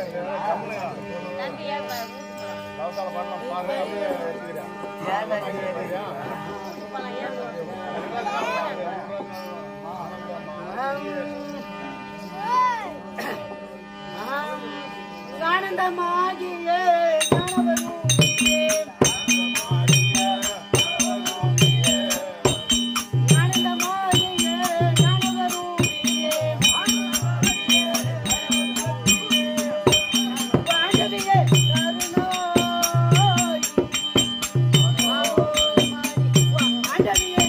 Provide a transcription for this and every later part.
ஆனந்தமாகிய ஞானவரூபியே. ஆனந்தமாகிய ஞானவரூபியே. பாண்டவியே கருணாய். பாண்டவியே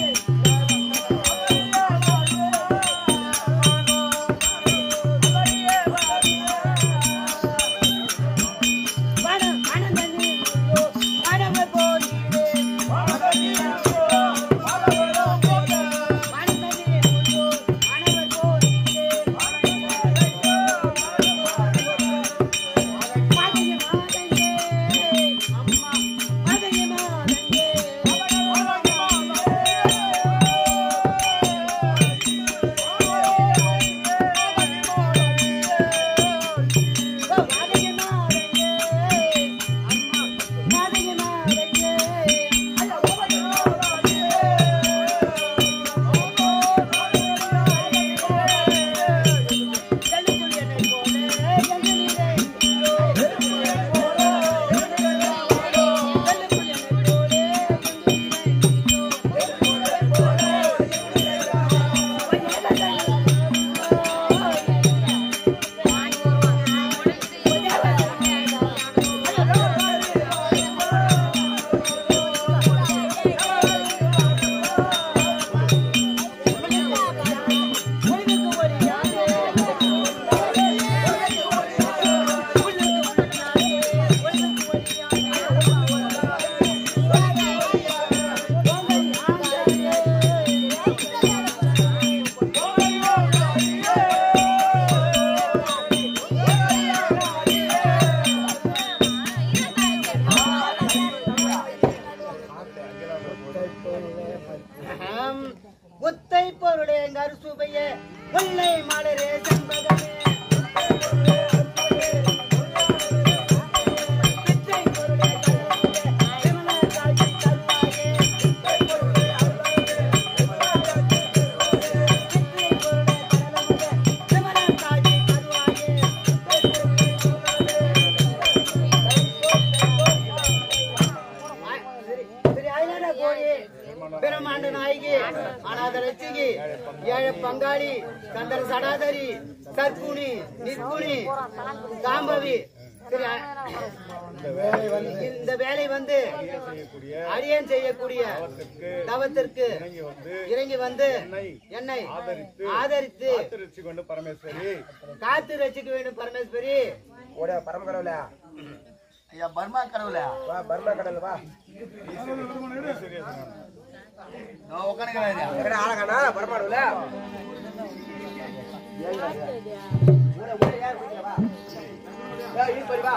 முத்தை பொருளே நறுசுவையே முல்லை மலரே செண்பகமே பிச்சை பொருளே கருவிலே, விமல காட்சி தருவாயே. பிச்சை பொருளே கடலமுதே, விமல காட்சி தருவாயே. சரி, சரி, அயலான கோழி, பிரம்மாண்ட நாயகி அநாத ரட்சிகி ஏழ பங்காளி சந்திர சடாதரி கற்குனி நிற்குனி காம்பவி சரி, அ- இந்த வேலை வந்து அடியன் செய்யக்கூடிய தவத்திற்கு இறங்கி வந்து என்னை ஆதரித்து திருச்சி கொண்டு பரமேஸ்வரி காத்து ரசிக்க வேண்டும் பரமேஸ்வரி ஓட பரம கடவுள ஐயா பர்மா கடவுளா வா பர்மா கடவுள் வா எங்கடா ஆளகானா பரம கடவுள வா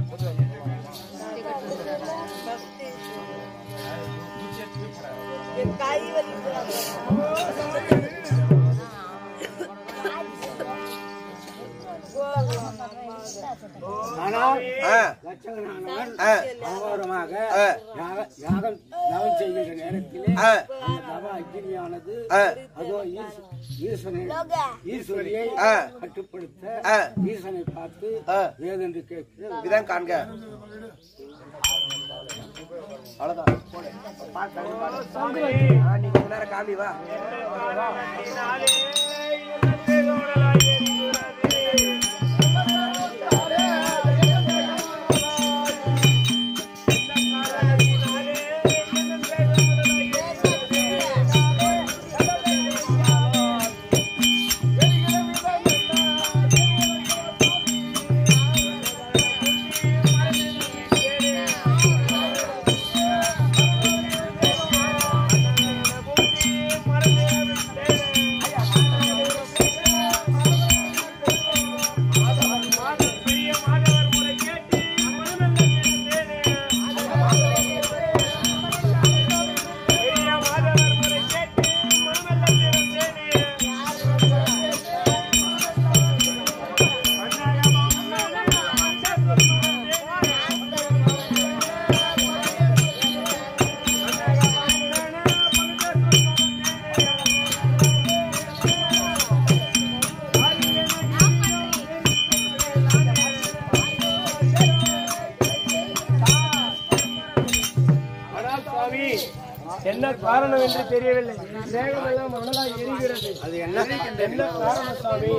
ஆனால் ஆ, லட்சகனானவன் ஆ, அகோரமாக ஆ. யாக- யாகம் தவம் செய்கிற நேரத்திலே ஆ. அந்த தவ அக்னியானது ஆ. அதோ ஈஸ்- ஈஸ்வரனை ஈஸ்வரியை ஆ. கட்டுப்படுத்த ஆ. ஈசனை பார்த்து ஆ. வேதென்று கேட்க இதான் காண்க அவ்வளவுதான் போடு. பாட்டு பாடு, பாடு. ஆ, நீ கொஞ்ச நேரம் காமி வா மறந்து காரணம் என்று தெரியவில்லை தேகமெல்லாம் மனதாய் எரிகிறது அது என்ன என்ன காரணம் சாமி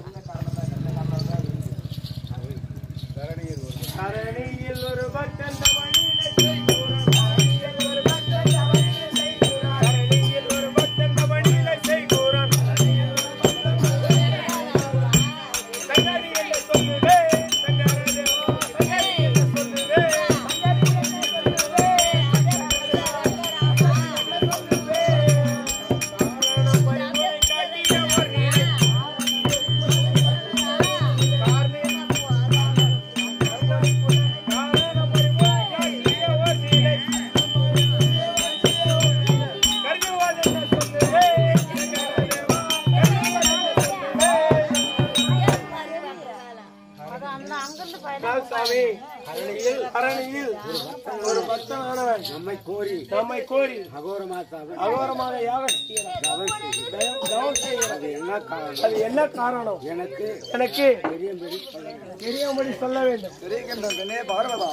தரணியில் ஒரு பக்தன் தவணியிலே செய்கூறன். தரணியில் ஒரு பக்தன் தவணியிலே செய்கூறன். தரணியில் ஒரு பக்தன் தவணியிலே செய்கூறன். சங்கரி என்று சொல்லுவே, சங்கரதேவா, சங்கரி என்று சொல்லுவே, சங்கரி என்று சொல்லுவே, காரணம் பரிமுறை காட்டியவர் நீரே. அரணியில் ஒரு பக்தனானவன் நம்மை கோரி நம்மை கோரி அகோர மாதாவை அகோரமான யாகம் செய்கிறான். தவம் தவம் செய்கிறான். அது என்ன காரணம் அது என்ன காரணம் எனக்கு எனக்கு பெரிய பெரிய சொல்லுங்க. தெரியும்படி சொல்ல வேண்டும் தெரிகின்றதனே பார்வதா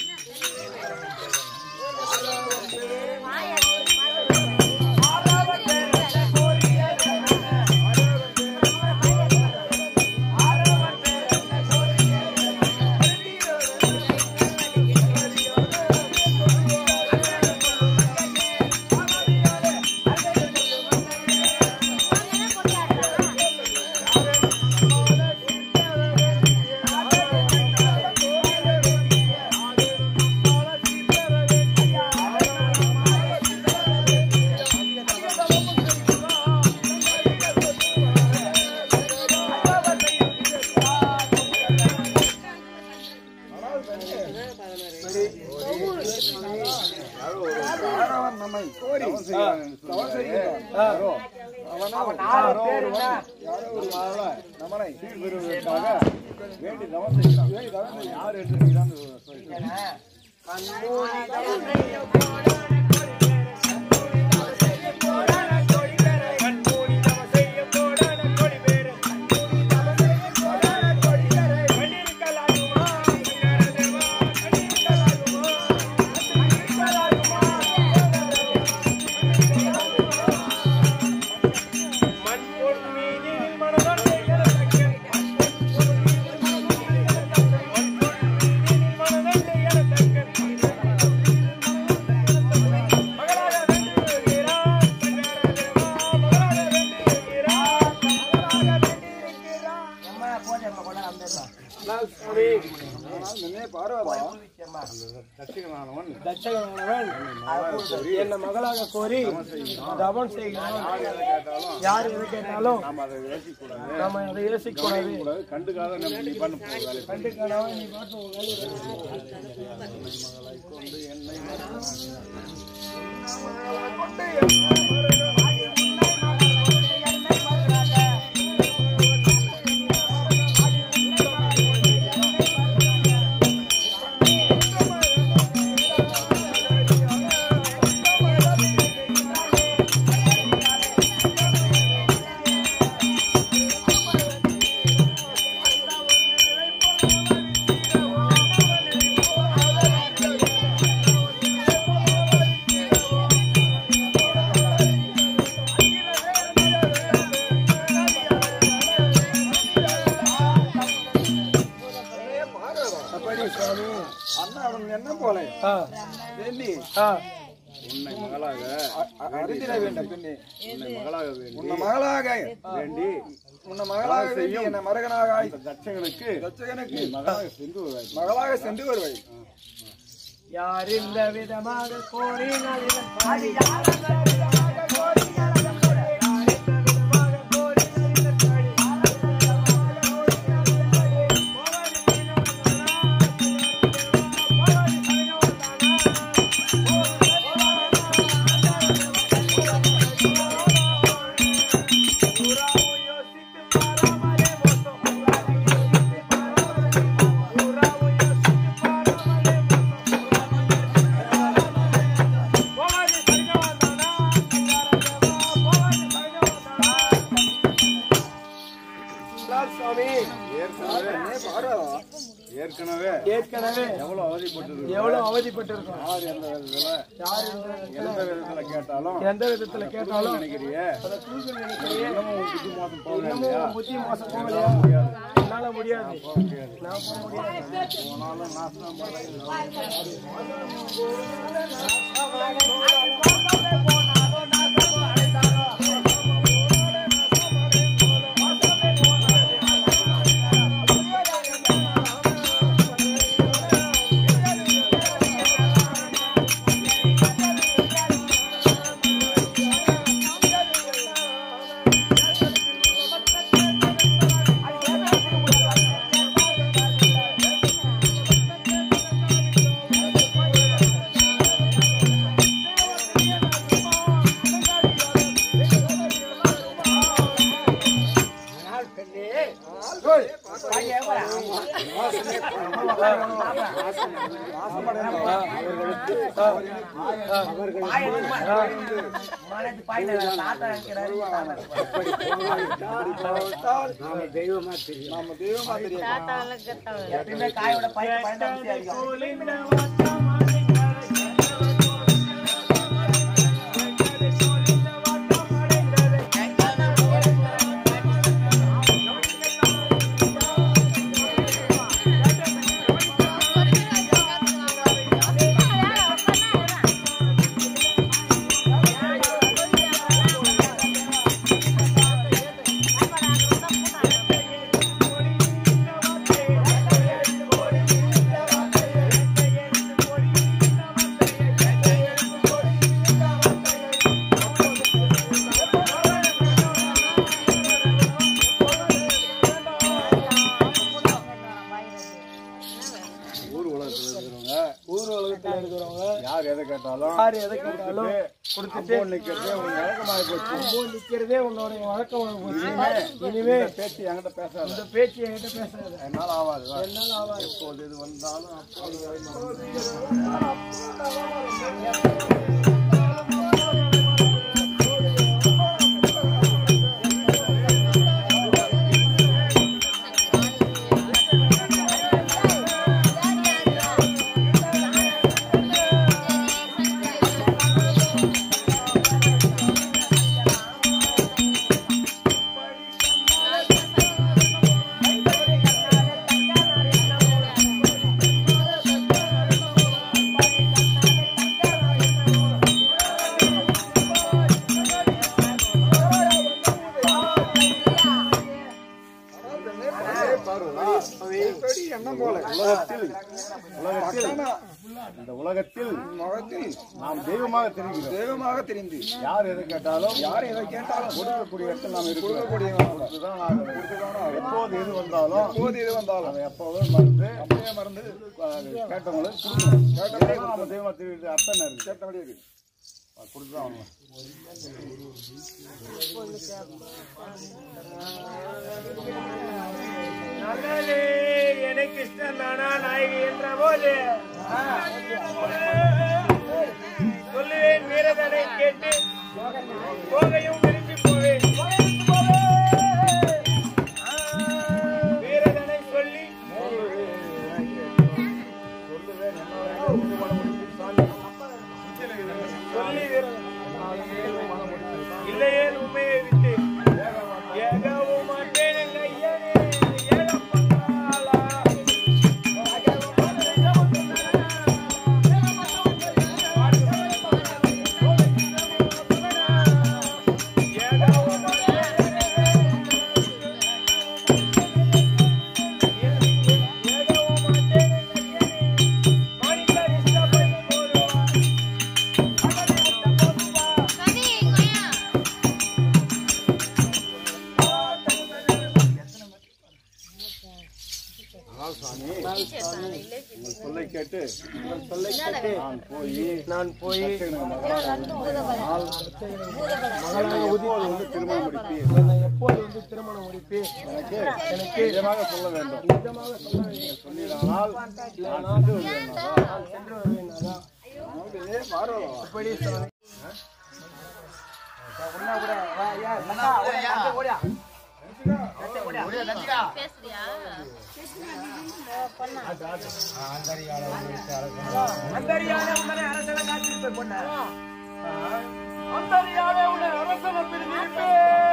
ஆடவன் நம்மை கோரி தவம் செய்கிறான். அவன் யாரோ ஒருவன், யாரோ ஒரு ஆள நம்மனை சீர்பெறுவதற்காக வேண்டி தவம் செய்கிறான். வேண்டி தவம் செய்ய யார் என்று நீதான் சொல்கிறான். ஆனால் நின்னே பார்வதா தட்சிகனானவன் தட்சகனானவன் என்னை மகளாக கோரி தவம் செய்கிறான் யார் எது கேட்டாலும் நாம் அதை யோசிக்கக்கூடாது நம்ம அதை யோசிக்க கூடாது கூடாது கண்டுக்காத நம்ம நீ பண்ண போகிற வேலை கண்டுக்காதவன் நீ பாட்டு உன் வேலையை பாரு. அப்படி சுவாமி அண்ணா அவன் என்ன போல ஆ வேண்டி ஆ உன்னை மகளாக அறிந்திட வேண்டும் பெண்ணே உன்னை மகளாக வேண்டி உன்னை மகளாக வேண்டி உன்னை மகளாக வேண்டி என்னை மருகனாக இந்த தட்சகனுக்கு தச்சகனுக்கு நீ மகளாக சென்று வருவாய் மகளாக சென்று வருவாய் யார் இந்த விதமாக கோரினால் இதன் பாடி யார் இந்த விதமாக கோரினால் இதன் பாடி? யார் இந்த விதமாக கோரினால் இதன் பாடி? யார் இந்த விதமாக கோரினால் இதன் பாடி? போவாடி சைனவந்தானா, போவாடி சைனவந்தானா, புறாவு யோசித்து பாராமலே மோசம் புறாவு யோசித்து பாராமலே புறாவு யோசித்து பாராமலே மோசம் போவாடி சைனவந்தானா சுவாமி ஏற்கனவே ஏற்கனவே ஏற்கனவே எவ்வளவு அவதிப்பட்டு எவ்வளவு அவதிப்பட்டிருக்கோம் யார் எந்த விதத்துல யார் எந்த எந்த விதத்துல கேட்டாலும் எந்த விதத்துல கேட்டாலும் நினைக்கிறியே அதை தூக்க நினைக்கிறியே இன்னமும் உன் புத்தி மோசம் போகல இன்னமும் இல்லையா உன் புத்தி மோசம் போகலையா என்னால முடியாது போக முடியாது நான் போக முடியாது போனாலும் நாசனம் பண்ண நாம தெய்வமா தெரியும் ஊர் உலகத்துல இருக்கிறவங்க ஊர் உலகத்துல இருக்கிறவங்க யார் எதை கேட்டாலும் யார் எதை கேட்டாலும் கொடுத்துட்டு அப்போ நிக்கிறதே உனக்கு வழக்கமாகி போச்சு அம்போ நிக்கிறதே உன்னுடைய வழக்கம் போச்சு இனிமே இந்த பேச்சு என்கிட்ட பேசாத இந்த பேச்சு என்கிட்ட பேசாத என்னால ஆகாது வா. என்னால ஆகாது எப்போது இது வந்தாலும் அப்போது எப்படி எண்ணம் போல உலகத்தில் உலகத்தில் இந்த உலகத்தில் முகத்தில் நாம் தெய்வமாக தெரிகிறோம் தெய்வமாக தெரிந்து யார் எதை கேட்டாலும் யார் எதை கேட்டாலும் கொடுக்கக்கூடிய இடத்தில் நாம் இருக்கிறோம் கொடுக்கக்கூடியவங்க. கொடுத்துதான் ஆகணும். எப்போது எது வந்தாலும் போது இது வந்தாலும் அதை எப்போதும் மறந்து அப்படியே மறந்து அது கேட்டவங்களுக்கு கொடுக்கணும் கேட்டவங்களுக்கு நம்ம தெய்வமா தெரியுது அர்த்தம் என்ன இருக்கு கேட்டபடி இருக்கு அது கொடுத்துதான் ஆகணும் நல்லது எனக்கு இஷ்டம் தானா நாயகி என்ற போது சொல்லுவேன் வீரதனை கேட்டு போகையும் விரிஞ்சு போவேன் வீரதனை சொல்லி சொல்லி வீரதனை இல்லையே உண்மையை விட்டு ஏகவும் மாட்டேன் எங்க ஐயனே ஏழப்பட்டாளா உங்கள் சொல்லை கேட்டு சொல்லை கேட்டு நான் போய் நான் போய் மகளாக எப்போது வந்து திருமணம் முடிப்பீர் என்னை எப்போது வந்து திருமணம் முடிப்பேன் எனக்கு எனக்கு இதமாக சொல்ல வேண்டும் நிஜமாக சொல்ல வேண்டும் சொல்லிடானால் நான் சென்று வருவேன் அல்லவா? நான் சென்று வருவேன் அதான் இப்படி சொன்னேன் ஓடியா பேசுறியா அந்தரியான உடனே அரசனை காத்திருப்ப பொண்ணு அந்தரியாவே உன்னை அரசன பிரிவிப்பே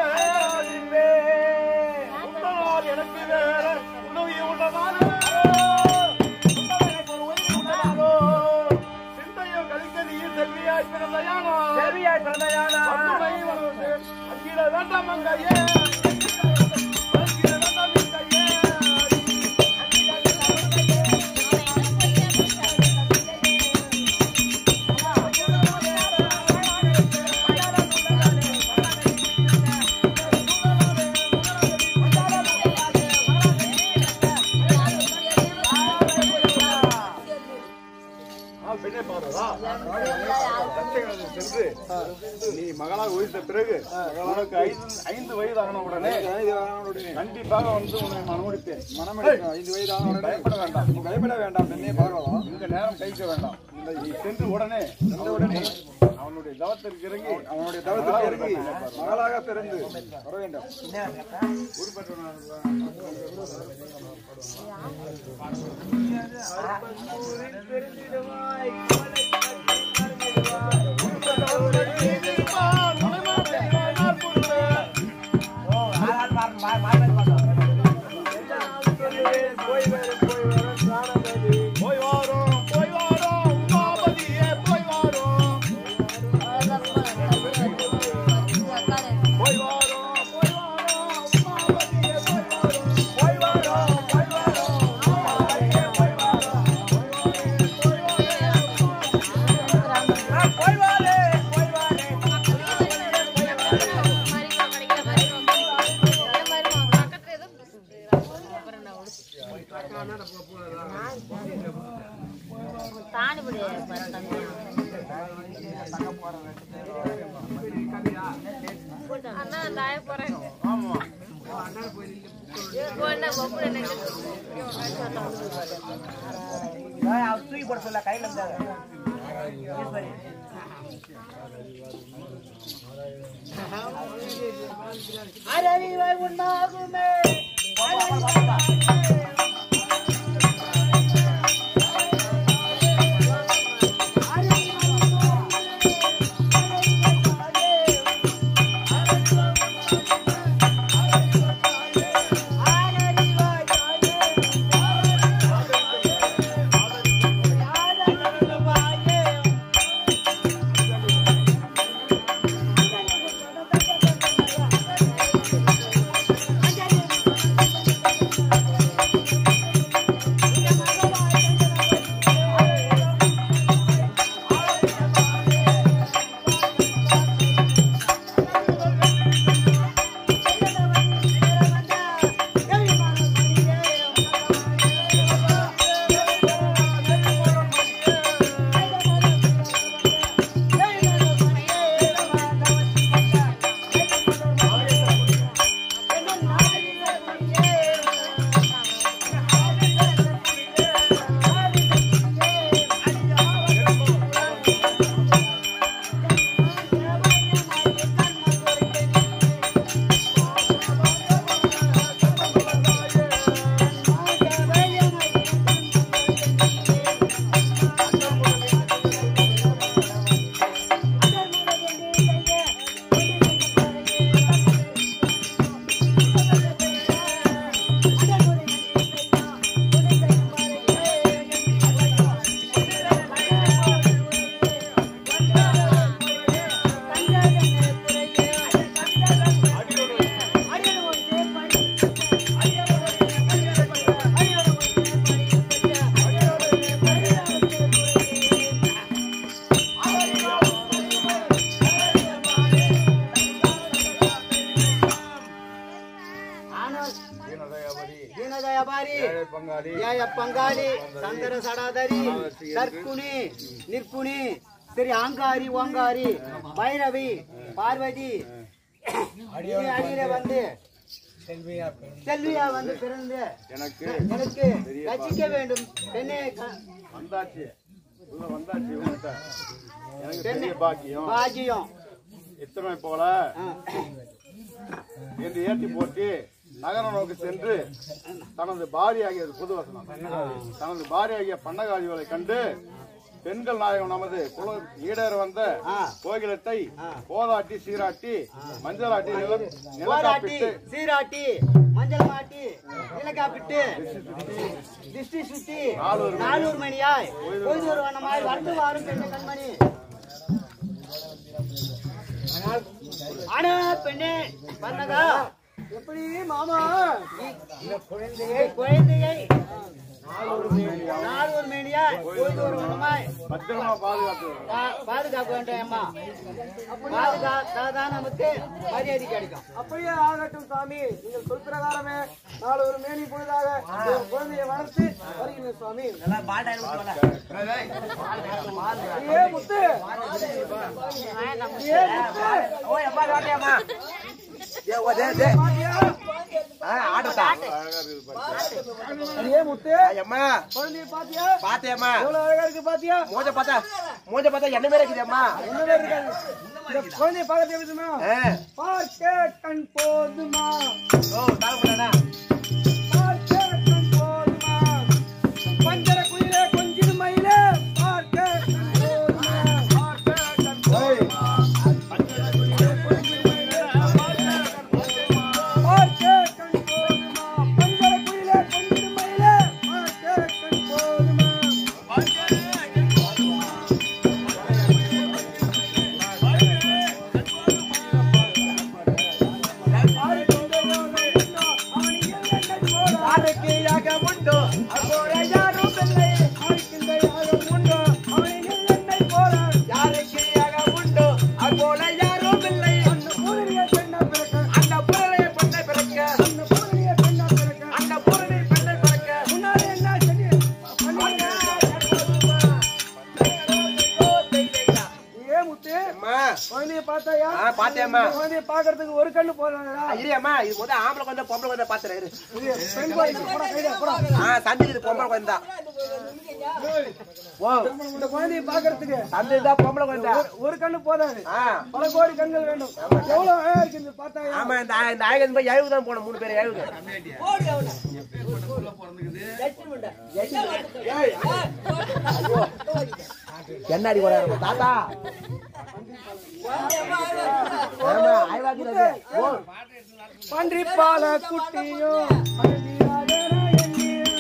உன்னதால் எனக்கு வேற உதவி உண்டதானோ உன்னதால் எனக்கு ஒரு உதவி உண்டதானோ சிந்தையோ கலிக்க நீ செல்வியாய் பிறந்தயானோ செல்வியாய் பிறந்தயானா அத்துணை வளர்ந்து அங்கிட வேண்டாம் அங்கையே அங்கிட வேண்டாம் இங்கையே ஆ, பெண்ணே பாடுறதா தச்சைகளை சென்று நீ மகளாக உயிர்த்த பிறகு உனக்கு ஐந்து ஐந்து வயது ஆன உடனே கண்டிப்பாக வந்து உன்னை மனமுடிப்பேன் மனமெடுக்க ஐந்து வயது ஆன உடனே பயப்பட வேண்டாம் நீ பயப்பட வேண்டாம் பெண்ணே பார்வதா இந்த நேரம் கைக்க வேண்டாம் இந்த நீ சென்று உடனே சென்ற உடனே அவனுடைய தவத்திற்கு இறங்கி அவனுடைய தவத்துக்கு இறங்கி மகளாக பிறந்து வர வேண்டும் போய் வாரோம் போய் வாரோம் உமாபதியே போய் வாரோம் போய் வாரோம் போய் வாரோம் உமாபதியே போய் வாரோம் போய் வாரோம் போய் வாரோம் உமாபதியே போய் வாரோம் போய் வாரே போய் வாரே தானிபடி அண்ணா தாய போறேன் ஆமா போன பொம்பளை எனக்கு ஏய், அவன் தூக்கி போட சொல்ல கையில இருந்தாரு ஈஸ்வரி. அரறிவை உண்டாகுமே தீனதயாபாரி ஏழை பங்காளி ஏய பங்காளி சந்தர சடாதரி சர்க்குணி நிற்புணி சரி ஆங்காரி ஓங்காரி பைரவி பார்வதி இனி அடியில வந்து செல்வியா வந்து பிறந்து எனக்கு எனக்கு ரசிக்க வேண்டும் பெண்ணே க- வந்தாச்சு உள்ள வந்தாச்சு உங்கள்கிட்ட எனக்கு பெண்ணே பெரிய பாக்கியம் பாக்கியம் இத்தனை போல ஆ. என்று ஏற்றி போட்டு நகரம் நோக்கி சென்று தனது பாரியாகிய இது புது வசனம் தனது பாரியாகிய பன்னகாதிகளை கண்டு பெண்கள் நாயகம் நமது குல ஈடேற வந்த கோகிலத்தை போதாட்டி சீராட்டி மஞ்சளாட்டி நில போராட்டி நிலக்காப்பிட்டு சீராட்டி மஞ்சள் மாட்டி நிலக்காப்பிட்டு திஷ்டி சுத்தி நானூறு மணியாய் பொழுது ஒரு வண்ணமாய் வந்து வாரும் பெண்ணு கண்மணி ஆனா பெண்ணே பண்ணதா எப்படி மாமா குழந்தையை நானூறு மணியாய் பொழுது ஒரு வண்ணமாய் பத்திரமா பாதுகாத்து பா- பாதுகாக்க வேண்டும் அம்மா பாதுகாத்தாதான் நமக்கு மரியாதை கிடைக்கும் அப்படியே ஆகட்டும் சாமி நீங்கள் சொல் பிரகாரமே நாலு ஒரு மேனி பொழுதாக ஒரு குழந்தையை வளர்த்து வருகிறேன் சுவாமி ஏ முத்து ஏ முத்து ஏ முத்து குழந்தைய பாத்தியா பாத்தியம்மா எவ்வளவு அழகா இருக்கு பாத்தியா மூஞ்ச பார்த்தா மூஞ்ச பார்த்தா என்ன மாதிரி இருக்குதம்மா ஒண்ணுமே இருக்காது இந்த குழந்தைய பார்க்கறது எப்படி தெரியுமா? பார்க்க கண் போதுமா ஓ தாழ போட்டானா பார்க்க கண் போதுமா பஞ்சர குயிலே கொஞ்சிரு மயிலே பார்க்க கண் போதுமா பார்க்க கண் போதுமா பார்க்க கண் போதுமா பஞ்சர குயிலே கொஞ்சிரு மயிலே பார்க்க கண் போதுமா யாருக்கையாக உண்டோ அப்போல யாரும் இல்லை யாருக்கையாக உண்டோ அப்போல யாரும் இல்லை அந்த புரளைய பண்ண பிறக்க அந்த புரளை பண்ண பிறக்க அம்மா பார்த்தாயா ஆ, பார்த்தேம்மா. குழந்தைய பாக்குறதுக்கு ஒரு கண்ணு போதாதா இரியம்மா இது முதல் ஆம்பளை கொஞ்சம் பொம்பளை கொஞ்சம் பாத்துறேன் இரு பெண் குழந்தை போடா கையில போடா ஆ சந்தி இது பொம்பளை கொஞ்சம் தான் ஓ இந்த குழந்தைய பாக்குறதுக்கு சந்தி தான் பொம்பளை கொஞ்சம் தான் ஒரு கண்ணு போதாது ஆ பல கோடி கண்கள் வேண்டும் எவ்வளவு அழகா இருக்கு இந்த பார்த்தாயா ஆமா இந்த ஆ- இந்த ஆயுதம் போய் எழுபது தான் போனோம் மூணு பேர் எழுபது என்னடி கூட இருக்கும் தாத்தா ஆமா, ஆய்வாக்கிறது. ஓ, பன்றி பால குட்டியும் பழகிடாதே எண்ணி.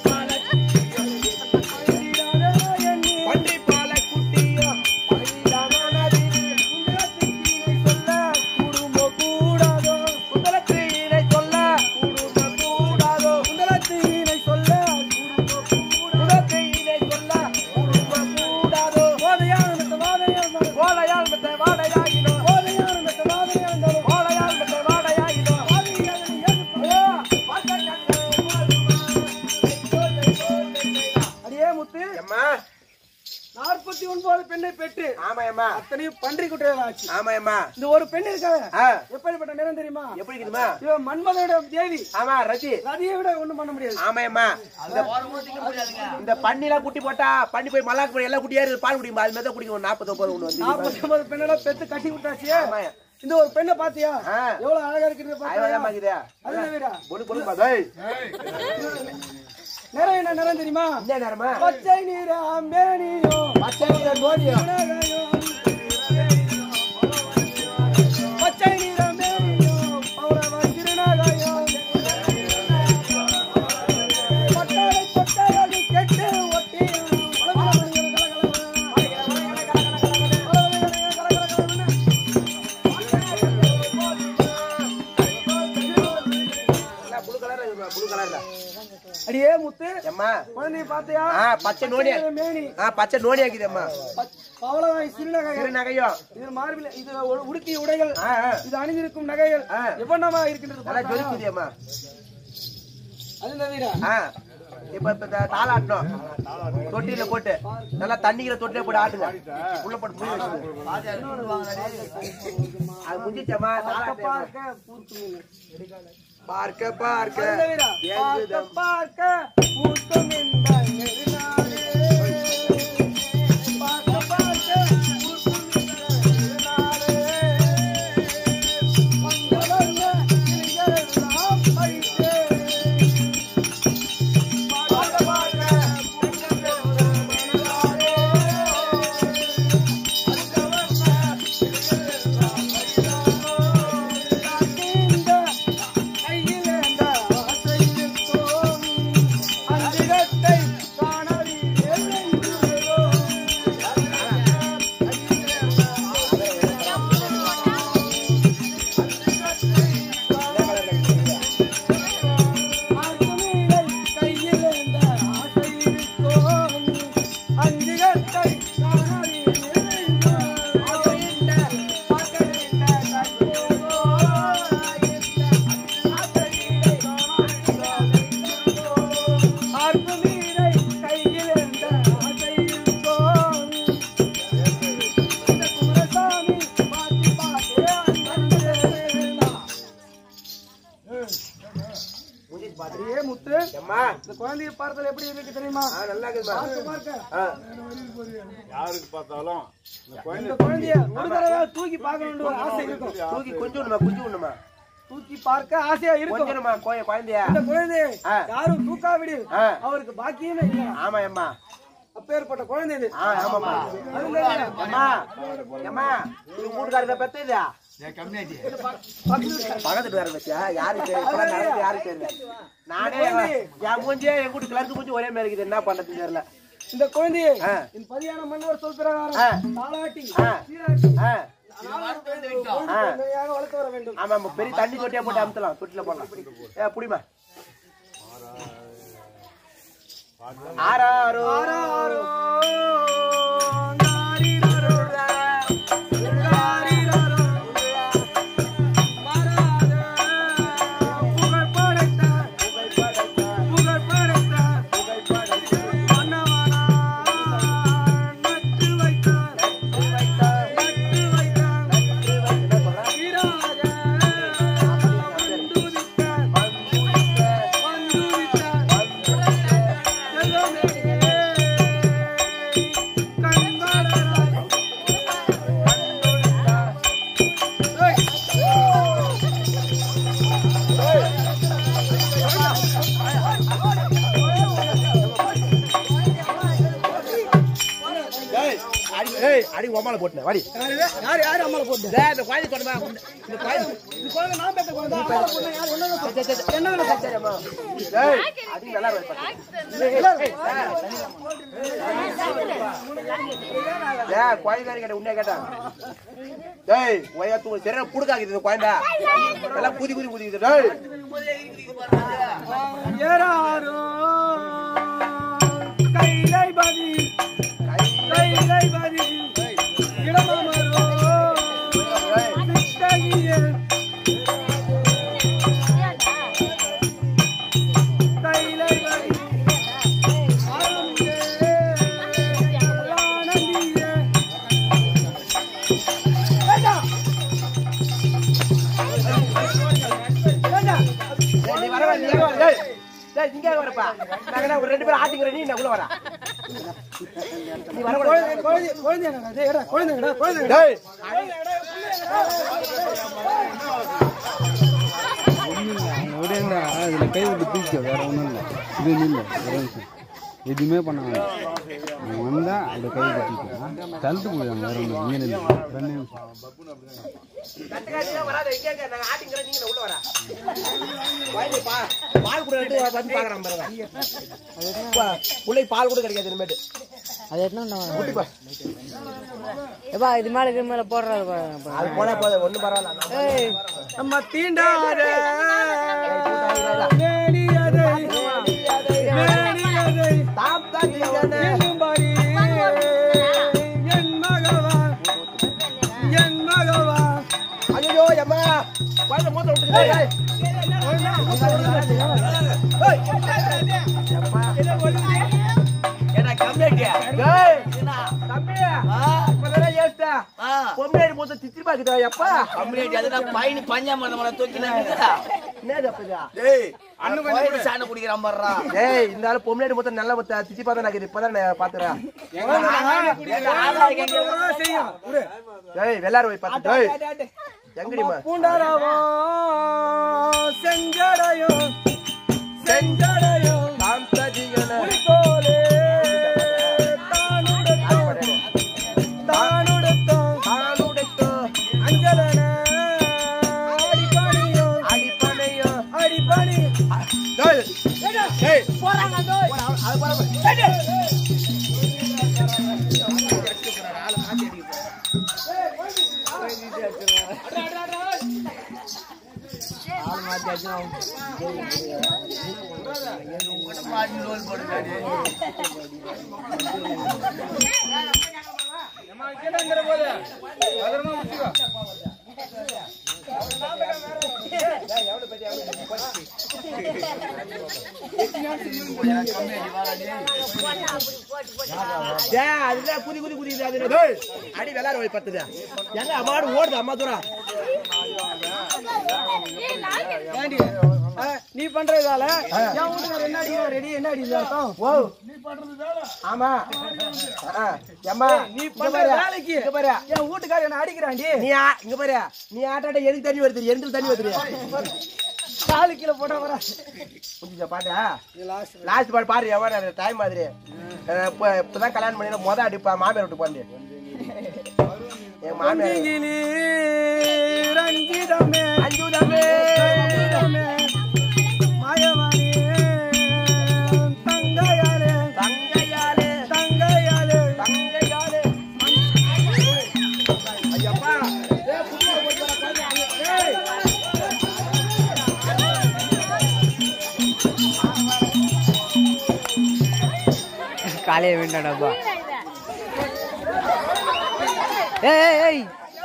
பழகிடாதே எண்ணி. பன்றி பால குட்டியும் பழகிடானது. குண்டலத்தின் சொல்ல கூடுமோ கூடாதோ குந்தலத்தீனை சொல்ல கூடுமோ கூடாதோ. குண்டலத்தினை சொல்ல கூடுமோ கூடாதோ குந்தலத்தீனை சொல்ல கூடுமோ கூடாதோ. போதையான மெத்த வாதையான கோலையால் மெத்த வாடையாகினோ. போதையான மெத்த வாதையான கோலையால் மெத்த வாடையாகினோ. அடியே முத்து அம்மா நாற்பத்தி ஒன்பது பெண்ணை பெற்று ஆமா அம்மா அத்தனையும் பன்றி குட்டிகள் ஆச்சு ஆமா அம்மா இந்த ஒரு பெண் இருக்காங்க ஆ, எப்படிப்பட்ட நிறம் தெரியுமா எப்படி இருக்குதுமா இவன் மன்மதோட தேவி ஆமா ரசி ரதியை விட ஒண்ணும் பண்ண முடியாது ஆமாம்மா இந்த இந்த பன்னிலாம் குட்டி போட்டா பன்னி போய் மல்லாக்கு போய் எல்லா குட்டியா இருக்கு பால் குடிக்குமா அது மாதிரி தான் குடிக்கும் நாற்பது ஒன்பது ஒண்ணு வந்து நாற்பத்தி ஒன்பது பெண்ணெல்லாம் பெத்து கட்டி விட்டாச்சு ஆமா. இந்த ஒரு பெண்ணை பாத்தியா ஆ. எவ்வளவு அழகா இருக்குது பாத்தியா அழகா இருக்குதா அது தவிர பொண்ணு பொண்ணு டேய் நிறம் என்ன நிறம் தெரியுமா என்ன நேரமா பச்சை நீர அம்பேனியோ பச்சை நிற நோடியோ பச்சை நீர அம்பேனியோ பௌரவ திருநகையோ பட்டாடை பட்டாடை கெட்டு ஒட்டியோ புழு கலர் புழு கலர்ல அடியே முத்து அம்மா குழந்தைய பாத்தியா ஆ பச்சை நோடி பச்சை மேனி ஆ பச்சை நோடி ஆக்குது அம்மா பவளவாய் சிறுநகை திரு நகையோ இது மார்பில் இது உ- உடுத்திய உடைகள் ஆ ஆ. இது அணிந்திருக்கும் நகைகள் ஆ. எவ்வளவா இருக்கின்றது நல்லா பார்த்தாயா? ஜொலிக்குது அம்மா அது தவிர ஆ இப்ப இப்ப இந்த தாளாட்டணும் தொட்டியில போட்டு நல்லா தண்ணிக்கிற தொட்டில போட்டு ஆட்டுங்க உள்ள போட்டு புளி வச்சுங்க அது முடிஞ்சிச்சம்மா தாளாட்டு பார்க்க பூத்து மீன். பார்க்க பார்க்க அது தவிர பார்க்க பார்க்க பூத்தும் இந்த நெடுநாளே. பார்க்க பார்க்க பூத்தும் இந்த நெடுநாளே. வந்த வந்த கிளிகளெல்லாம் முடிஞ்சு பாத்து ஏ முத்து அம்மா இந்த குழந்தைய பார்த்தல எப்படி இருக்கு தெரியுமா ஆ, நல்லா இருக்குதுமா பார்க்க பார்க்க ஆ, யாருக்கு பார்த்தாலும் இந்த குழந்தை இந்த குழந்தைய ஒரு தடவை தூக்கி பார்க்கணும்னு ஒரு ஆசை இருக்கும் தூக்கி கொஞ்சம் விடுமா கொஞ்சம் விடுமா தூக்கி பார்க்க ஆசையா இருக்கும் கொஞ்சமா கோய குழந்தையா இந்த குழந்தையை ஆ. யாரும் தூக்காவிடு ஆ. அவருக்கு பாக்கியமே இல்லை ஆமா அம்மா அப்பேற்பட்ட குழந்தை இது ஆ ஆமாம்மா அம்மா அம்மா இது வீட்டுக்காரங்க பெத்த இதா பக்கத்து வேற பத்தியா யாருக்கு தெரியும் இப்பெல்லாம் நடக்குது யாருக்கு தெரியல நானே என் மூஞ்சியே என் கூட்டு கிளர்க்கு மூஞ்சி ஒரே மாதிரி இருக்குது என்ன பண்றதுன்னு தெரியல இந்த குழந்தையை ஆ. இந்த பதியான மன்னர் சொல் பிரகாரம் ஆ. தாளாட்டி ஆ. சீராட்டி ஆ குழந்தையாக வளர்த்து வர வேண்டும் ஆமா ஆமா பெரிய தண்ணி தொட்டியா போட்டு அமுத்தலாம் தொட்டில போடலாம் ஏ புடிமா ஆறாரோ ஆராரோ, நாரிரரோ, நாரிரரோ, மாறாத புகழ் படைத்த, புகழ் படைத்த, மன்னவனா நட்டு வைத்தார், நட்டு வைத்தார், வீராக வந்துதித்தார், வந்துதித்தார், செல்வமே கண்காணராய் ஏய் அடி ஏய் அடி உமால போட்டுன வாடி யாரு யாரு அம்மால போட்டு டேய் இந்த குழந்தை தொடமா இந்த குழந்தை இது குழந்தை நான் பெத்த குழந்தை அம்மால போட்டு யாரு என்ன என்ன சரிம்மா டேய் அடி நல்லா இருக்கு ஏய் குழந்தை கேட்ட உன்னைய கேட்டா டேய் ஒய்யா தூ சரியா புடுக்காக்குது இந்த குழந்தை எல்லாம் குதி குதி குதிக்குது டேய் ஏறாரோ கைலை பதி கைலை பதி இடமாமரோ விட்டகியே கைலை பதி ஆனந்தியே ஆனந்தியே வேண்டாம் வேண்டாம் டேய், நீ வரவா நீ வரவா டேய் டேய் இங்க வரப்பா நாங்க என்ன ஒரு ரெண்டு பேரும் ஆட்டிக்கிற நீ நான் உள்ள வரா நீ வர குழந்தை குழந்தை குழந்தை என்னடா டேய் எடா குழந்தைங்கடா குழந்தைங்கடா டேய் விடுங்க அதுல கை விட்டு தூக்க வேற ஒன்றும் இல்லை இது இல்லை ஒரே நிமிஷம் எதுவுமே பண்ணாங்க அவன் வந்தா அதை கை விட்டு தூக்க தள்ளிட்டு போயிடுவாங்க வேற ஒன்றும் இங்கே நின்று ரெண்டு நிமிஷம் கட்டுக்காட்டியா வராத இங்க இருங்க நாங்க ஆட்டிக்கிற நீங்க நான் உள்ள வரா குழந்தை பா பால் கூட எடுத்து வந்து பாக்குறான் பாருங்க உள்ளே பால் கூட கிடைக்காது இனிமேட்டு அது என்ன எப்பா இது மேல இது மேல போடுறது பாருங்க. அது போனா போதும் ஒண்ணும் பரவாயில்ல ஏய், நம்ம தீண்டாத வேணியதை வேணியதை தாம் தான் நீங்க எண்ணும்படி என் மகவா என் மகவா ஐயோ அம்மா குழந்தை மூத்த விட்டுருக்கா ஏய். ஏய். அம்மா. ஏடா கம்மியாட்டியா? ஏய். தம்பி. இப்பதானே ஏறிட்ட. பொம்பளையாடி மூத்த தித்திரி பாக்குதா, எப்பா? பையனு பஞ்சாமரம் தூக்கினா என்னது அப்ப இது? கோயில் சாணி குடிக்கிறான் பாடுறா ஏய், இந்த ஆளு பொம்பளையாடி மூத்த நல்ல மூத்த தித்தி பார்த்தா நான் இப்பதான் நான் பாத்துறேன் செய்யும் விடு. ஏய் வெள்ளார போய் பாத்து ஏய் எங்கடிமா பூண்டாராவோ செஞ்சடையோ செஞ்சடையோ புலித்தோலே தானுடத்தோ தானுடத்தோ அஞ்சலன அடிப்பணியோ அடிப்படையோ அடிப்பணி ஏய், அதுதான் குதி குதி குதிக்குது அது என்ன? டேய், அடி வெள்ளார போய் பத்துது எங்க அம்மாடு ஓடுது அம்மா தூரம் ஏண்டி நீ பண்றதால என் வீட்டுக்காரர் என்ன அடிக்கிறா ரெடி என்ன அடிக்குது அர்த்தம் ஓ ஆமா ஆ, ஏம்மா நீ இங்க பண்ற பாரு, வேலைக்கு இங்க பாரு என் வீட்டுக்காரர் என்ன அடிக்கிறாண்டி நீ ஆ- இங்க பாரு நீ ஆட்டாட்ட எதுக்கு தண்ணி வருது எந்த தண்ணி வருது காலு கீழே போட்டா வரா புரிஞ்சுச்சா பாட்டா லாஸ்ட் பாட்டு பாரு எவ்வளோ டைம் மாதிரி அஹ் இப்ப இப்பதான் கல்யாணம் பண்ணி மொத அடிப்பா மாமியார் விட்டு பாண்டு என் மாமியார் ரஞ்சிகிளி, ரஞ்சிதமே அஞ்சுதமே ரஞ்சிதமே, மாயவானே, தங்கையாலே தங்கையாலே தங்கையாலே தங்கையாலே ஐயப்பா ஏய், புதுசா போட்டு வர குழந்தை. ஏய். காலையில வேண்டாடாப்பா ஏய் ஏய் ஏய்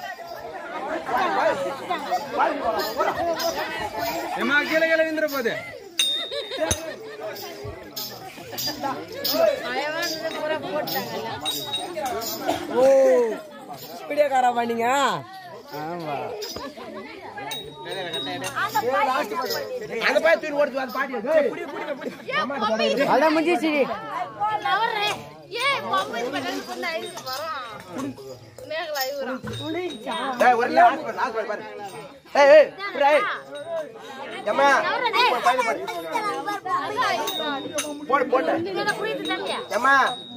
ஏமா கீழே கீழே விந்துற போகுது அவன் பூரா போட்டாங்கல்ல ஓ வீடியோக்காரா பண்ணீங்க ஆமா அந்த பையன் தூக்கி ஓடுது அந்த பாட்டி ஏய், புடி, புடி, புடி. அதான் முடிஞ்சிச்சு நவர்றேன் ஏன் பொம்மை பக்கத்துல கொண்டு ஐஸ் வரோம் மேகலா இவரும் ஏய், ஒரு last பாரு, last பாரு, பாரு. ஏய், ஏய், புடி, ஏய். ஏம்மா, ஒரு பையனை பாரு. போடு, போடு. குடித்து தம்பியா ஏம்மா,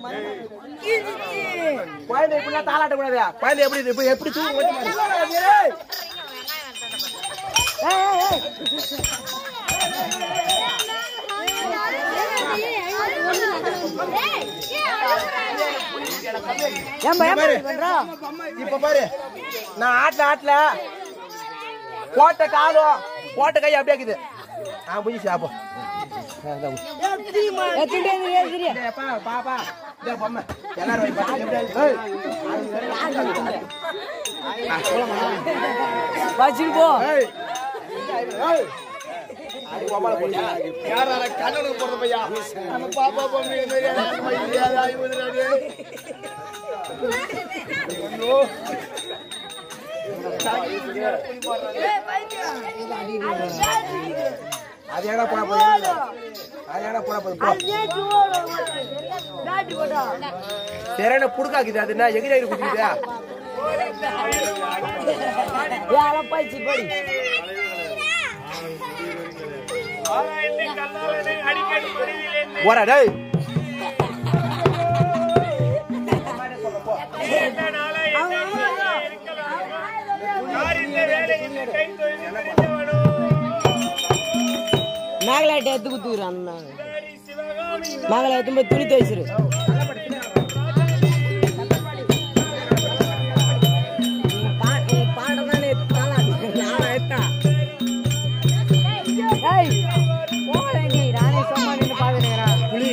குழந்தை இப்படிலாம் தாளாட்ட கூடாது குழந்தை எப்படி இப்படி எப்படி தூக்கி ஓட்டி பாரு. ஏய். ஏன் இங்க பாரு. இப்ப பாரு நான் ஆட்ல ஆட்ல போட்ட காலும் போட்ட கை அப்படியே இருக்குது ஆ புரிஞ்சு அப்போ பா பா பா இதோ பொம்மை எல்லாரும் வை, பாத்து, எப்படி ஆகுது? ஏய். வச்சுட்டு போ ஏய். ஏய். அடி பொம்மை போட்டியா? அது எங்கடா போனா போகுது அது எங்கடா போனா போகுது போ. சரியான புடுக்காக்குது அது என்ன எகிரி எகிரி குடிக்குது பயிற்சி படி போறா டேய் மேகலாட்டை எடுத்து குத்துக்கிறான் மேகலை எடுத்து போய் துணி துவைச்சிரு நானே சும்மா நின்று பாக்குறேன் புலி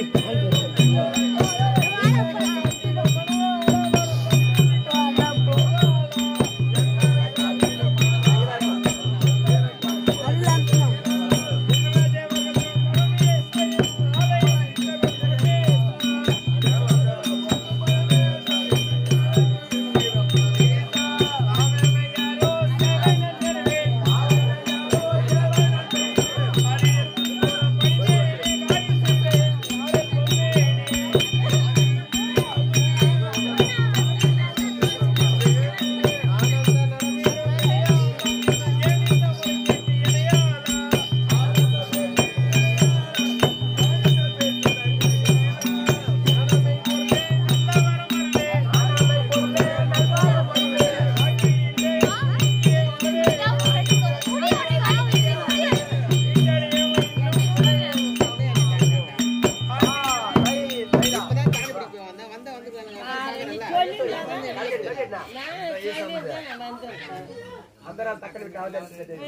அந்த நாள் தக்கடி விட்டு அவதரிச்சு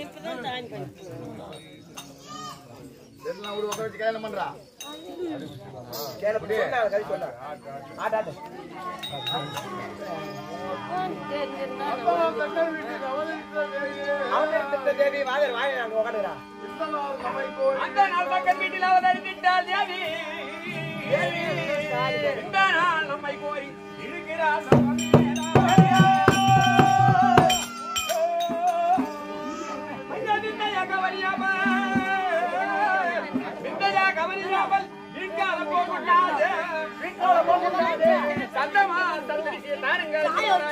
எல்லாம் ஒரு உட்கார வச்சு கல்யாணம் பண்றா கேளப்படி கை சொன்னா ஆட்டு ஆட்டு அவதரித்த தேவி வாதர் வாய அங்க உட்காந்துடா அந்த நாள் பக்கத்து வீட்டில் அவதரித்தாள் தேவி இந்த நாள் நம்மை கோரி இருக்கிறார் சந்தமா சந்தரிசி தாருங்கள்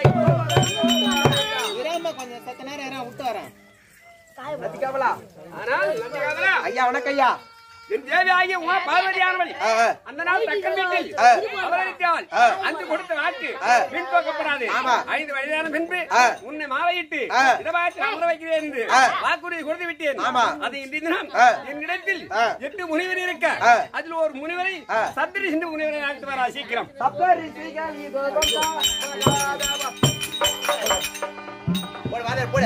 கொஞ்சம் சத்த நேரம் யாரா விட்டு வரேன் நந்திகாவலா ஆனால் நந்திகாவலா ஐயா வணக்கம் ஐயா என் தேவி ஆகிய உமா பார்வதியானவள் ஆ, ஆ. அந்த நாள் தக்கன் வீட்டில் ஆ. அவரளித்தவள் அன்று கொடுத்த வாக்கு ஆ. பின் போக்கப்படாது ஆமா. ஐந்து வயதான பின்பு ஆ. உன்னை மாலையிட்டு ஆ. இடவாற்றில் அமர வைக்கிறேன் என்று ஆ. வாக்குறுதி கொடுத்து விட்டேன் ஆமா. அது இன்றைய தினம் ஆ. என்னிடத்தில் ஆ. எட்டு முனிவர் இருக்க ஆ. அதில் ஒரு முனிவரை ஆ. சத்திரி சிந்து முனிவரை அழைத்து வரா சீக்கிரம் போடு வாதே போடு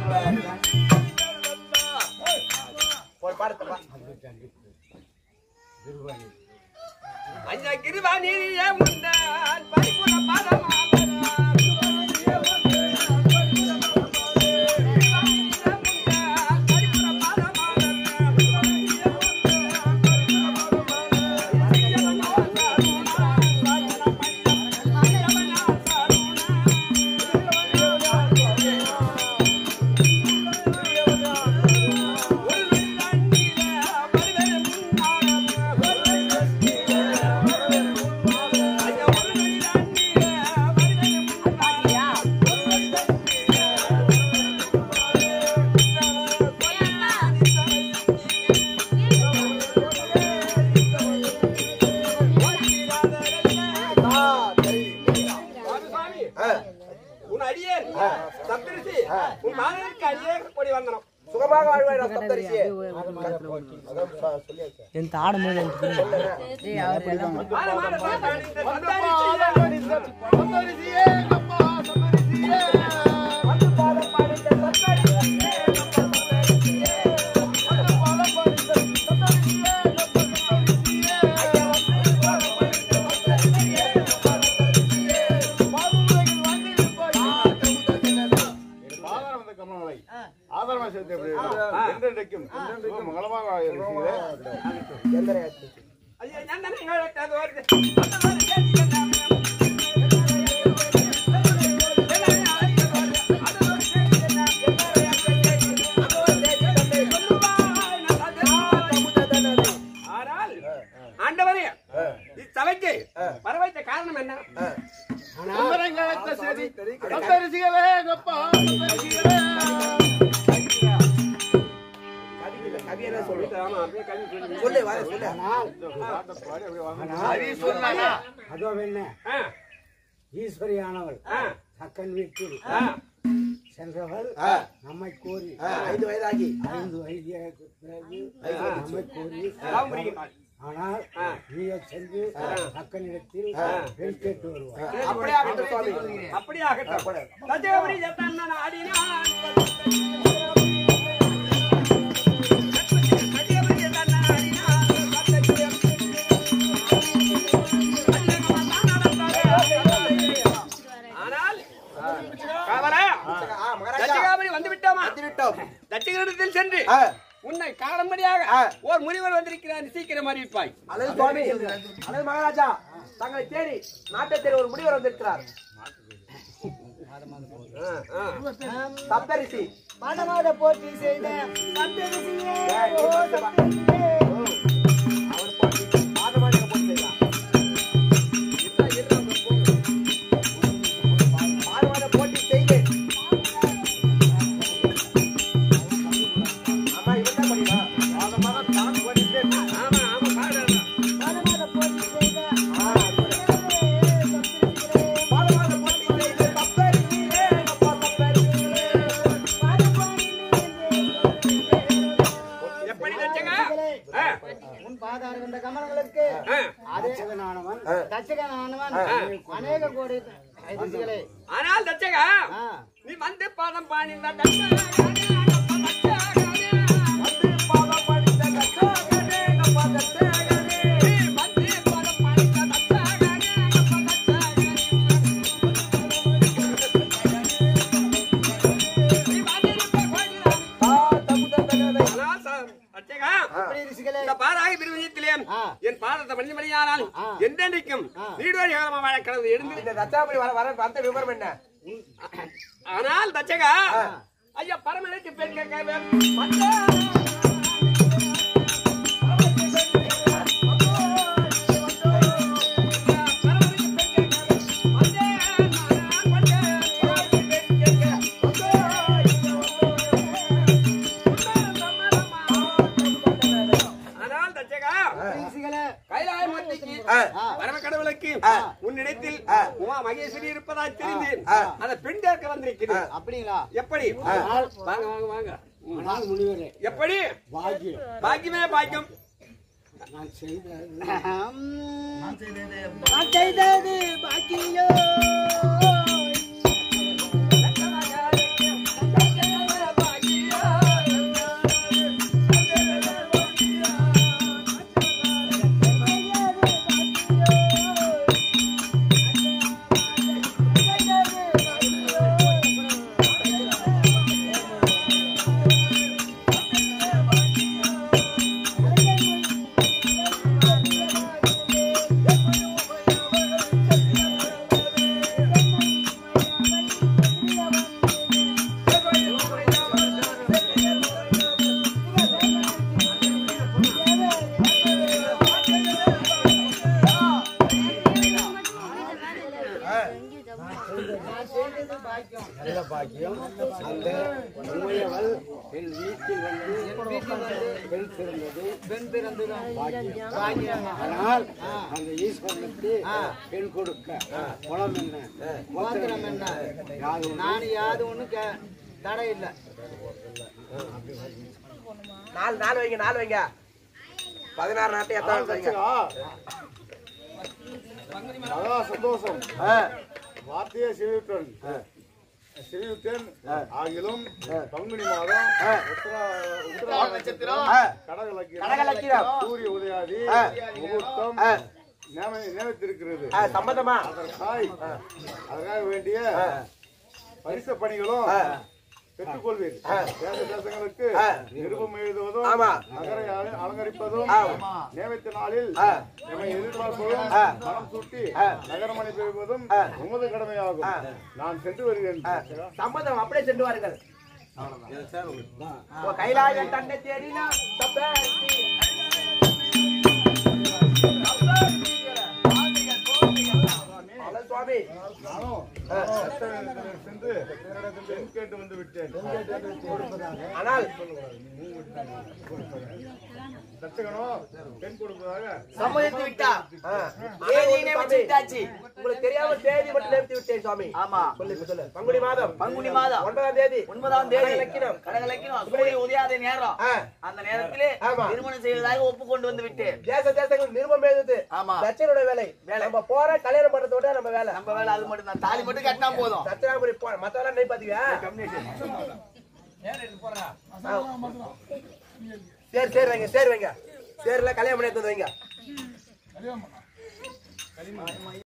போடு பாடுத்த பா அஞ்சா கிருபா நீரிய முன்னான் பரிபுர பாதமா உன் அடியேன் சப்தரிசி உன் மாணவருக்கு அடியே கொடி வந்தனம் சுகமாக வாழ்வாய் சப்தரிசி என் ஆடும்போது எனக்கு புரியும். மாற மாற மாற இந்த சப்தரிசி ஆதாரம் வந்த கமலங்களை ஆதாரமா சேர்த்து எப்படி என்றென்றைக்கும் மங்களமாக இருக்கிறது ஐயா நான் தானே எங்களுக்கு அது வருது ஆனால் ஆண்டவரே இச்சபைக்கு வர வைத்த காரணம் என்ன கவி என்ன சொல்லு ஆமா அப்படியே கல்வி சொல்லி சொல்லு வாதே சொல்லு அதோ என்ன ஆ, ஈஸ்வரியானவள் ஆ, தக்கன் வீட்டில் ஆ. சென்றவள் ஆ. நம்மை கோரி ஆ, ஐந்து வயதாகி ஐந்து வயதுக்கு பிறகு நம்மை கோரி பாவம் புரிகிறாள். ஆனால் நீயே சென்று தக்கனிடத்தில் பெண் கேட்டு வருவார் அப்படியே ஆகட்டும் சுவாமி அப்படியே ஆகட்டும் சத்தியபுரி ஜத்தன்னன் ஆடினான் சத்தியபுரி ஜத்தன்னன் ஆடினான் ஆனால் காவலா ஆ, மகாராஜா தட்சிகாபுரி வந்து விட்டோமா வந்து விட்டோம் தட்சிகரிடத்தில் சென்று ஆ, உன்னை காணும்படியாக ஆ. ஒரு முனிவர் வந்திருக்கிறார் சீக்கிரம் அறிவிப்பாய் அல்லது சுவாமி அல்லது மகாராஜா தங்களை தேடி நாட்டை தேடி ஒரு முடிவர் வந்திருக்கிறார் சப்தரிசி மனமாத போற்றி செய்த சப்தரிசியே, ஓ சப்தரிசியே. அவர் போட்டு பாதமாடிக்க போட்டு செய்யலாம் பாதமாட போட்டி செய்வேன் ஆமா இவன் தான் பண்ணினா பாதமாக தான் பண்ணிட்டு ஆமா ஆமா பாடுறா மனமாத போற்றி செய்த ஆ, பாதமாக போட்டி செய்து சப்தரிசியே அப்பா சப்தரிசியே எப்படி தச்சகா ஆ, உன் பாதார வந்த கமலங்களுக்கு ஆ. அர்ச்சகனானவன் தச்சகனானவன் அநேக கோடி ரிஷிகளே ஆனால் தச்சகா ஆ. நீ வந்து பாதம் பாணிந்த தச்சகா இந்த பாராகி பிரிவினத்திலே என் பாதத்தை மனிதமணியானால் என்றென்றைக்கும் நீடோடி காலமாக வாழ கடவுள் எழுந்து இந்த தச்சாபுரி வர வர வந்த விவரம் என்ன ஆனால் தச்சகா ஐயா பரமனுக்கு பெண் கேட்க வேண்டும். பரமனுக்கு தச்சகா பிரின்சிகளே, கைலாய மூர்த்திக்கு பரம கடவுளுக்கு உன்னிடத்தில் உமா மகேஸ்வரி இருப்பதா தெரிந்தேன் அந்த பெண் கேட்க வந்திருக்கிறேன் அப்படிங்களா எப்படி வாங்க வாங்க வாங்க ஆனால் முனிவரே எப்படி பாக்கியம் பாக்கியமே பாக்கியம் நான் செய்த நான் செய்தது பாக்கியோ நல்ல பாக்கியம் அந்த உமையவள் என் வீட்டில் வந்து பெண் பிறந்தது பெண் பிறந்தது பாக்கியம் ஆனால் அந்த ஈஸ்வரனுக்கு பெண் கொடுக்க குளம் என்ன கோத்திரம் என்ன யாது ஒண்ணு. நான் யாது ஒண்ணும் கே- தடை இல்லை நாலு நாலு வைங்க நாலு வைங்க பதினாறு நாட்டை எத்தனை வைங்க மகா சந்தோஷம் வார்த்தையே சிவித்தன் சிவித்தன் ஆகிலும் பங்குனி மாதம் உத்தரா உத்தரா நட்சத்திரம் கடக கடக லக்கினம். சூரிய உதயாதி முகூர்த்தம் நியம- நியமித்திருக்கிறது ஆ, சம்பந்தமா அதற்காய் அதற்காக வேண்டிய பரிசு பணிகளும் பெற்றுக்கொள்வீர் தேச தேசங்களுக்கு நிருபம் எழுதுவதும் ஆமா. நகரை அல- அலங்கரிப்பதும் நியமித்த நாளில் எம்மை எதிர்பார்ப்பதும் மனம் சூட்டி நகரமணி பெறுவதும் உமது கடமையாகும் நான் சென்று வருகிறேன் சம்பந்தம் அப்படியே சென்று வாருங்கள் உன் கைலாய தன்னை தேடினா தப்பாத்தி. அல சுவாமி நானும் சென்று பெண் கேட்டு வந்து விட்டேன் ஆனால் தச்சகனோ பெண் கொடுப்பதாக சம்மதித்து விட்டா தேதி நியமித்து விட்டாச்சு உங்களுக்கு தெரியாம தேதி மட்டும் நியமித்து விட்டேன் சுவாமி ஆமா சொல்லு இப்ப சொல்லு பங்குனி மாதம் பங்குனி மாதம் ஒன்பதாம் தேதி ஒன்பதாம் தேதி கடக லக்கினம். கடகலக்கினம் சூரிய உதயாத நேரம் ஆ, அந்த நேரத்திலே ஆமா. திருமணம் செய்வதாக ஒப்பு கொண்டு வந்து விட்டேன் தேச தேசங்கள் நிருபம் எழுதுது ஆமா. தச்சனோட வேலை நம்ம போற கல்யாணம் பண்றதோட நம்ம வேலை நம்ம வேலை அது மட்டும் தான் தாலி மட்டும் கட்டினா போதும் சத்திராபுரி போ மத்தவெல்லாம் நெய் பாத்துக்கியா சரி சரி வைங்க சரி வைங்க சரில கல்யாணம் பண்ணி எடுத்து வந்து வைங்க